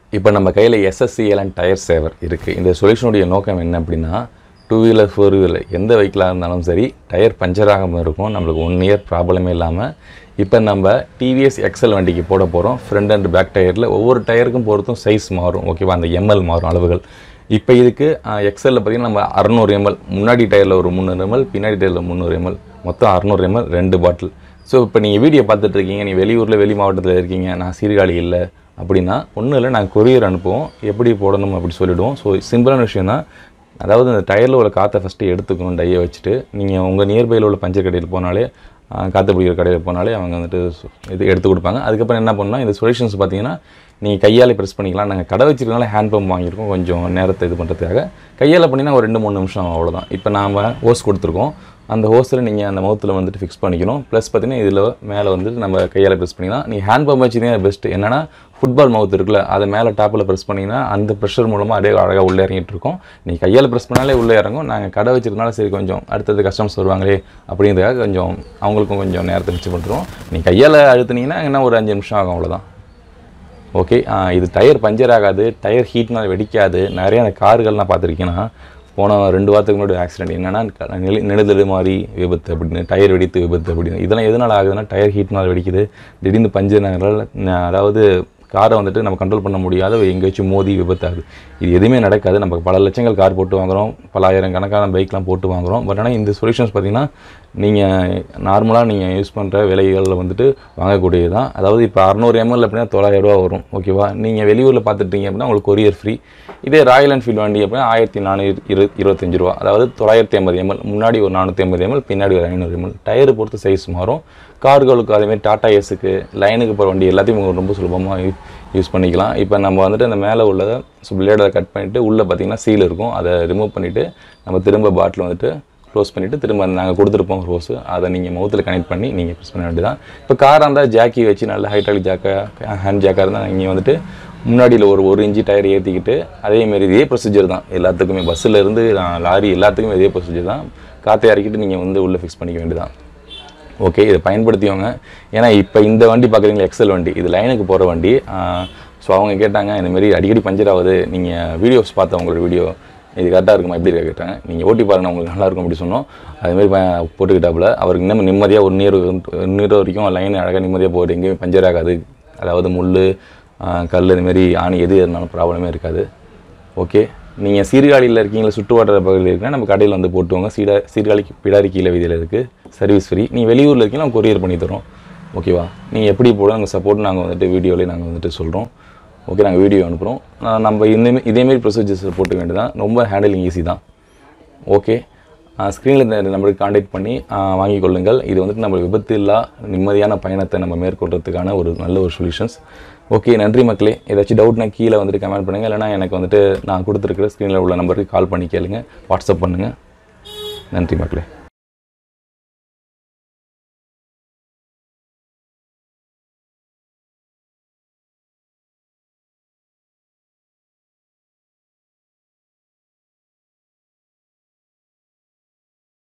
இப்போ நம்ம கையில் எஸ்எஸ்சிஎல்என் டயர் சேவர் இருக்குது இந்த சொல்யூஷனுடைய நோக்கம் என்ன அப்படின்னா டூ வீலர் ஃபோர் வீலர் எந்த வெஹிக்கிளாக இருந்தாலும் சரி டயர் பஞ்சர் ஆகாமல் இருக்கும் நம்மளுக்கு ஒன் இயர் ப்ராப்ளமே இல்லாமல் இப்போ நம்ம டிவிஎஸ் எக்ஸல் வண்டிக்கு போட போகிறோம் ஃப்ரண்ட் அண்ட் பேக் டயரில் ஒவ்வொரு டயருக்கும் பொறுத்தும் சைஸ் மாறும் ஓகேவா அந்த எம்எல் மாறும் அளவுகள் இப்போ இதுக்கு எக்ஸலில் பார்த்தீங்கன்னா நம்ம அறநூறு எம்எல் முன்னாடி டயரில் ஒரு முந்நூறு எம்எல் பின்னாடி டயரில் முந்நூறு எம்எல் மொத்தம் அறநூறு எம்எல் ரெண்டு பாட்டில் ஸோ இப்போ நீங்கள் வீடியோ பார்த்துட்டு இருக்கீங்க நீ வெளியூரில் வெளி மாவட்டத்தில் இருக்கீங்க நான் சீர்காழி இல்லை அப்படின்னா ஒன்றும் இல்லை நாங்கள் கொரியர் அனுப்புவோம் எப்படி போடணும் அப்படி சொல்லிவிடுவோம் ஸோ சிம்பிளான விஷயம் தான் அதாவது அந்த டயரில் உள்ள காற்றை ஃபஸ்ட்டு எடுத்துக்கணும் டையை வச்சுட்டு நீங்கள் உங்கள் நியர்பையில் உள்ள பஞ்சர் கடையில் போனாலே ஆ, காற்று பிடிக்கிற கடையில் போனாலே அவங்க வந்துட்டு சு- இது எடுத்து கொடுப்பாங்க அதுக்கப்புறம் என்ன பண்ணால் இந்த சொல்யூஷன்ஸ் பார்த்தீங்கன்னா நீங்கள் கையால் ப்ரெஸ் பண்ணிக்கலாம் நாங்கள் கடை வச்சிருக்கனால ஹேண்ட் பம்ப் வாங்கியிருக்கோம் கொஞ்சம் நேரத்தை இது பண்ணுறதுக்காக கையால் பண்ணினா ஒரு ரெண்டு மூணு நிமிஷம் ஆகும், அவ்வளவுதான் இப்போ நாம் ஹோஸ் கொடுத்துருக்கோம் அந்த ஹோஸில் நீங்கள் அந்த மவுத்தில் வந்துட்டு ஃபிக்ஸ் பண்ணிக்கணும் ப்ளஸ் பார்த்தீங்கன்னா இதில் மேலே வந்துட்டு நம்ம கையால் ப்ரெஸ் பண்ணிக்கலாம் நீ ஹேண்ட் பம்ப் வச்சுருந்தீங்க பெஸ்ட்டு என்னன்னா ஃபுட்பால் மவுத் இருக்குல்ல அதை மேலே டாப்பில் ப்ரெஸ் பண்ணிங்கன்னா அந்த ப்ரெஷர் மூலமாக அப்படியே அழகாக உள்ளே இறங்கிட்டு இருக்கும் நீ கையால் ப்ரெஸ் பண்ணாலே உள்ளே இறங்கும் நாங்கள் கடை வச்சிருந்தாலும் சரி கொஞ்சம் அடுத்தது கஸ்டமர்ஸ் வருவாங்களே அப்படிங்கிறதுக்காக கொஞ்சம் அவங்களுக்கும் கொஞ்சம் நேரத்தை மிச்சம் பண்ணுறோம் நீ கையால் அழுத்துனீங்கன்னா என்ன ஒரு அஞ்சு நிமிஷம் ஆகும் அவ்வளோதான் ஓகே இது டயர் பஞ்சர் ஆகாது டயர் ஹீட்னால் வெடிக்காது நிறைய அந்த கார்கள்லாம் பார்த்துருக்கீங்கன்னா போன ரெண்டு வாரத்துக்கு முன்னாடி ஆக்சிடென்ட் என்னன்னா க- நில நெடுதல் மாதிரி விபத்து அப்படின்னு டயர் வெடித்து விபத்து அப்படின்னு இதெல்லாம் எதனால் ஆகுதுன்னா டயர் ஹீட்னால் வெடிக்குது திடீர்னு பஞ்சர் நகரால் அதாவது காரை வந்துட்டு நம்ம கண்ட்ரோல் பண்ண முடியாத எங்கேயாச்சும் மோதி விபத்தாகுது இது எதுவுமே நடக்காது நம்ம பல லட்சங்கள் கார் போட்டு வாங்குறோம் பல ஆயிரம் கணக்கான பைக்லாம் போட்டு வாங்குறோம் பட் ஆனால் இந்த சொல்யூஷன்ஸ் பார்த்தீங்கன்னா நீங்கள் நார்மலாக நீங்கள் யூஸ் பண்ணுற விலைகளில் வந்துட்டு வாங்கக்கூடியது தான் அதாவது இப்போ அறநூறு எம்எல் அப்படின்னா தொள்ளாயிரம் ரூபா வரும் ஓகேவா நீங்கள் வெளியூரில் பார்த்துட்டீங்க அப்படின்னா உங்களுக்கு கொரியர் ஃப்ரீ இதே ராயல் என்ஃபீல்டு வண்டி அப்படின்னா ஆயிரத்தி நானூறு இரு இருபத்தஞ்சு ரூபா அதாவது தொள்ளாயிரத்தி ஐம்பது எம்எல் முன்னாடி ஒரு நானூற்றி ஐம்பது எம்எல் பின்னாடி ஒரு ஐநூறு எம்எல் டயர் பொறுத்து சைஸ் மாறும் கார்களுக்கு அதேமாதிரி டாடா ஏஸுக்கு லைனுக்கு போகிற வண்டி எல்லாத்தையும் உங்களுக்கு ரொம்ப சுலபமாக யூஸ் பண்ணிக்கலாம் இப்போ நம்ம வந்துட்டு அந்த மேலே உள்ளதை பிளேடை கட் பண்ணிவிட்டு உள்ளே பார்த்தீங்கன்னா சீல் இருக்கும் அதை ரிமூவ் பண்ணிவிட்டு நம்ம திரும்ப பாட்டில் வந்துட்டு க்ளோஸ் பண்ணிவிட்டு திரும்ப நாங்கள் கொடுத்துருப்போம் ரோஸு அதை நீங்கள் மவுத்தில் கனெக்ட் பண்ணி நீங்கள் ப்ரெஸ் பண்ண வேண்டியதான் இப்போ காராக இருந்தால் ஜாக்கி வச்சு நல்ல ஹைட்ராலிக் ஜாக்காக ஹேண்ட் ஜாக்காக இருந்தால் நீங்கள் வந்துட்டு முன்னாடியில் ஒரு ஒரு இன்ச்சு டயர் ஏற்றிக்கிட்டு அதேமாரி இதே ப்ரொசீஜர் தான் எல்லாத்துக்குமே பஸ்ஸில் இருந்து லாரி எல்லாத்துக்குமே இதே ப்ரொசீஜர் தான் காற்றை இறக்கிட்டு நீங்கள் வந்து உள்ளே ஃபிக்ஸ் பண்ணிக்க வேண்டியதான் ஓகே இதை பயன்படுத்தியவங்க ஏன்னா இப்போ இந்த வண்டி பார்க்குறீங்களா எக்ஸல் வண்டி இது லைனுக்கு போகிற வண்டி ஸோ அவங்க கேட்டாங்க இந்த மாதிரி அடிக்கடி பஞ்சர் ஆகுது நீங்கள் வீடியோஸ் பார்த்த உங்களோட வீடியோ இது கரெக்டாக இருக்குமா எப்படி இருக்கா கேட்டாங்க நீங்கள் ஓட்டி பாருங்க உங்களுக்கு நல்லா இருக்கும் அப்படி சொன்னோம் அதேமாதிரி ப- போட்டுக்கிட்டாப்புல அவருக்கு இன்னும் நிம்மதியாக ஒரு நீர் நீர் வரைக்கும் லைன் அழகாக நிம்மதியாக போகுது எங்கேயுமே பஞ்சர் ஆகாது அதாவது முள் கல் இதுமாரி ஆணி எது இருந்தாலும் ப்ராப்ளமே இருக்காது ஓகே நீங்கள் சீர்காழியில் இருக்கீங்களா சுற்று வட்டார பகுதியில் இருக்குன்னா நம்ம கடையில் வந்து போட்டுவாங்க சீடா சீர்காழிக்கு பிடாரி கீழே வீதியில் இருக்குது சர்வீஸ் ஃப்ரீ நீ வெளியூரில் இருக்கீங்க நம்ம கொரியர் பண்ணி தரோம் ஓகேவா நீங்கள் எப்படி போட நாங்கள் சப்போர்ட் நாங்கள் வந்துட்டு வீடியோலேயே நாங்கள் வந்துட்டு சொல்கிறோம் ஓகே நாங்கள் வீடியோ அனுப்புகிறோம் நான் நம்ம இந்த இதேமாரி ப்ரொசீஜர்ஸ் போட்டு வேண்டியதான் ரொம்ப ஹேண்டிலிங் ஈஸி தான் ஓகே ஸ்க்ரீனில் இந்த நம்பருக்கு காண்டாக்ட் பண்ணி ஆஹ் வாங்கிக் கொள்ளுங்கள் இது வந்துட்டு நம்ம விபத்து இல்லா நிம்மதியான பயணத்தை நம்ம மேற்கொள்றதுக்கான ஒரு நல்ல ஒரு சொல்யூஷன்ஸ் ஓகே நன்றி மக்களே ஏதாச்சும் டவுட்னா கீழே வந்துட்டு கமெண்ட் பண்ணுங்கள் இல்லைனா எனக்கு வந்துட்டு நான் கொடுத்துருக்குற ஸ்க்ரீனில் உள்ள நம்பருக்கு கால் பண்ணி கேளுங்க வாட்ஸ்அப் பண்ணுங்கள் நன்றி மக்களே